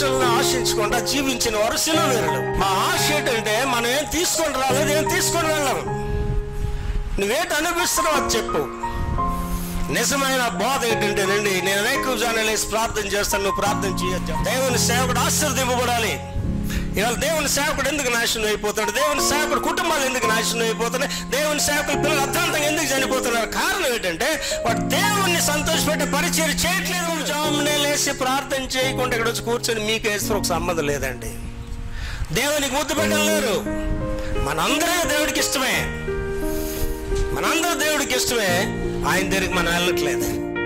మనుషులను ఆశించకుండా జీవించిన వారు సిలువేరులు మా ఆశ ఏంటంటే మనం ఏం తీసుకొని రాలేదు ఏం తీసుకొని వెళ్ళాము నువ్వేంటి అనిపిస్తున్నావు అది చెప్పు నిజమైన బోధ ఏంటంటేనండి నేను వేకువజానే లేసి ప్రార్థన చేస్తాను నువ్వు ప్రార్థన చేయొచ్చు దేవుని సేవకుడు ఆశీర్దింపబడాలి ఇవాళ దేవుని సేవకుడు ఎందుకు నాశనం అయిపోతాడు దేవుని సేవకుడు కుటుంబాలు ఎందుకు నాశనం అయిపోతున్నాయి దేవుని సేవకులు పిల్లలు అర్థాంతంగా ఎందుకు చనిపోతున్నారు కారణం ఏంటంటే వాడు దేవుణ్ణి సంతోషపెట్టే పరిచయం చేయట్లేదు జామునే లేచి ప్రార్థన చేయకుండా ఇక్కడ వచ్చి కూర్చొని మీకు వేస్తే ఒక సంబంధం లేదండి దేవునికి ముద్దు పెట్టలేరు మనందరూ దేవుడికి ఇష్టమే మనందరూ దేవుడికి ఇష్టమే ఆయన దగ్గరికి మనం వెళ్ళట్లేదు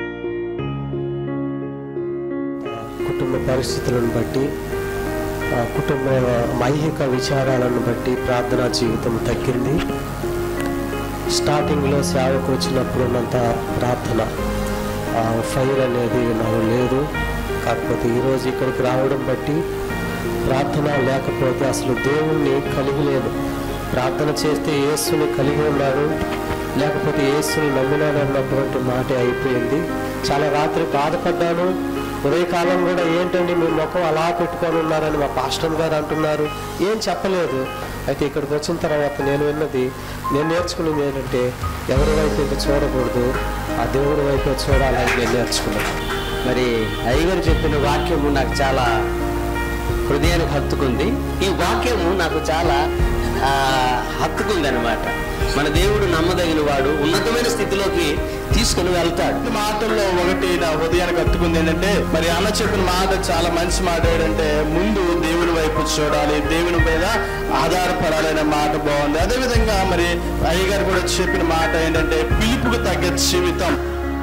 కుటుంబ పరిస్థితులను బట్టి ఆ, కుటుంబ మైహిక విచారాలను బట్టి ప్రార్థనా జీవితం తగ్గింది స్టార్టింగ్లో సేవకు వచ్చినప్పుడు ఉన్నంత ప్రార్థన ఆ, ఫైర్ అనేది నాకు లేదు కాకపోతే ఈరోజు ఇక్కడికి రావడం బట్టి ప్రార్థన లేకపోతే అసలు దేవుణ్ణి కలిగి లేదు ప్రార్థన చేస్తే యేసుని కలిగి ఉన్నాడు లేకపోతే యేసుని నమ్మినాడు అన్నటువంటి మాట అయిపోయింది చాలా రాత్రి బాధపడ్డాను ఉదయకాలం కూడా ఏంటండి మీ ముఖం అలా పెట్టుకొని ఉన్నారని మా పాస్టర్ గారు అంటున్నారు ఏం చెప్పలేదు అయితే ఇక్కడికి వచ్చిన తర్వాత నేను విన్నది నేను నేర్చుకున్నది ఏంటంటే ఎవరి వైపు ఇంకా చూడకూడదు ఆ దేవుడి వైపు చూడాలని నేను నేర్చుకున్నాను మరి అయ్యగారు చెప్పిన వాక్యము నాకు చాలా హృదయానికి హత్తుకుంది ఈ వాక్యము నాకు చాలా ఆ, హత్తుకుంది అనమాట మన దేవుడు నమ్మదగిన వాడు ఉన్నతమైన స్థితిలోకి తీసుకుని వెళ్తాడు ఈ మాటల్లో ఒకటి నా హృదయానికి అత్తుకుంది ఏంటంటే మరి అన్న చెప్పిన మాట చాలా మంచి మాట ఏంటంటే ముందు దేవుని వైపు చూడాలి దేవుని మీద ఆధారపడాలి అనే మాట బాగుంది అదేవిధంగా మరి అయ్యగారు కూడా చెప్పిన మాట ఏంటంటే పిలుపుకు తగ్గ జీవితం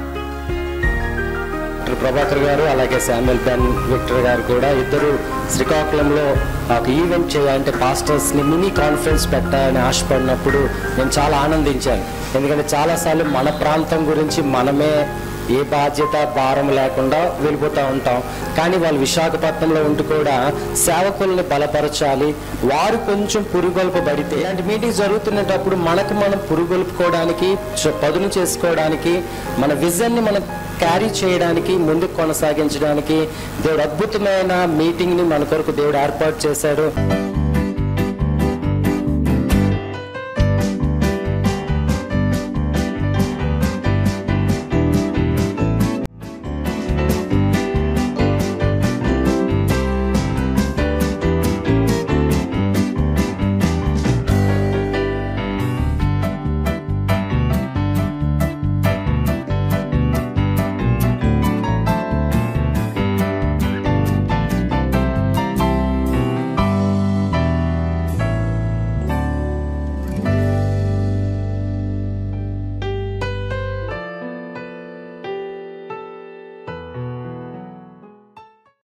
డాక్టర్ ప్రభాకర్ గారు అలాగే శామ్యుల్ బెన్ విక్టర్ గారు కూడా ఇద్దరు శ్రీకాకుళంలో ఒక ఈవెంట్ చేయాలంటే పాస్టర్స్ని మినీ కాన్ఫరెన్స్ పెట్టాలని ఆశపడినప్పుడు నేను చాలా ఆనందించాను ఎందుకంటే చాలాసార్లు మన ప్రాంతం గురించి మనమే ఏ బాధ్యత భారం లేకుండా వెళ్ళిపోతూ ఉంటాం కానీ వాళ్ళు విశాఖపట్నంలో ఉంటూ కూడా సేవకుల్ని బలపరచాలి వారు కొంచెం పురుగొల్పబడితే ఇలాంటి మీటింగ్ జరుగుతున్నప్పుడు మనకు మనం పురుగొల్పుకోవడానికి చ- పదును చేసుకోవడానికి మన విజన్ని మనం క్యారీ చేయడానికి ముందుకు కొనసాగించడానికి దేవుడు అద్భుతమైన మీటింగ్ని మన కొరకు దేవుడు ఏర్పాటు చేశాడు